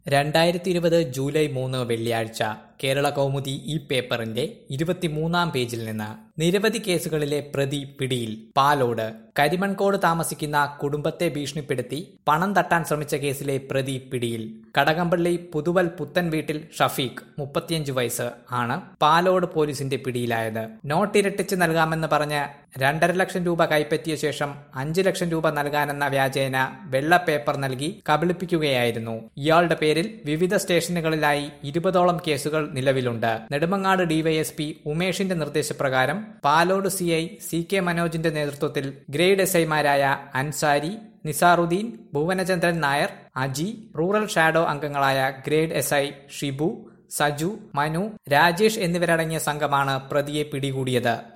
രണ്ടായിരത്തി ഇരുപത് ജൂലൈ മൂന്ന് വെള്ളിയാഴ്ച കേരള കൗമുദി ഈ പേപ്പറിന്റെ ഇരുപത്തിമൂന്നാം പേജിൽ നിന്ന് നിരവധി കേസുകളിലെ പ്രതി പിടിയിൽ പാലോട് കരിമൺകോട് താമസിക്കുന്ന കുടുംബത്തെ ഭീഷണിപ്പെടുത്തി പണം തട്ടാൻ ശ്രമിച്ച കേസിലെ പ്രതി പിടിയിൽ കടകംപള്ളി പുതുവൽ പുത്തൻ വീട്ടിൽ ഷഫീഖ് മുപ്പത്തിയഞ്ച് വയസ്സ് ആണ് പാലോട് പോലീസിന്റെ പിടിയിലായത് നോട്ട് ഇരട്ടിച്ച് നൽകാമെന്ന് പറഞ്ഞ് രണ്ടര ലക്ഷം രൂപ കൈപ്പറ്റിയ ശേഷം അഞ്ച് ലക്ഷം രൂപ നൽകാനെന്ന വ്യാജേന വെള്ള പേപ്പർ നൽകി കബളിപ്പിക്കുകയായിരുന്നു ഇയാളുടെ പേരിൽ വിവിധ സ്റ്റേഷനുകളിലായി ഇരുപതോളം കേസുകൾ നിലവിലുണ്ട് നെടുമങ്ങാട് ഡിവൈഎസ്പി ഉമേഷിന്റെ നിർദ്ദേശപ്രകാരം Palode C I C K മനോജിന്റെ നേതൃത്വത്തിൽ ഗ്രേഡ് എസ് ഐമാരായ അൻസാരി നിസാറുദ്ദീൻ ഭുവനചന്ദ്രൻ നായർ അജി റൂറൽ ഷാഡോ അംഗങ്ങളായ grade S I Shibu Saju Manu Rajesh എന്നിവരടങ്ങിയ സംഘമാണ് പ്രതിയെ പിടികൂടിയത്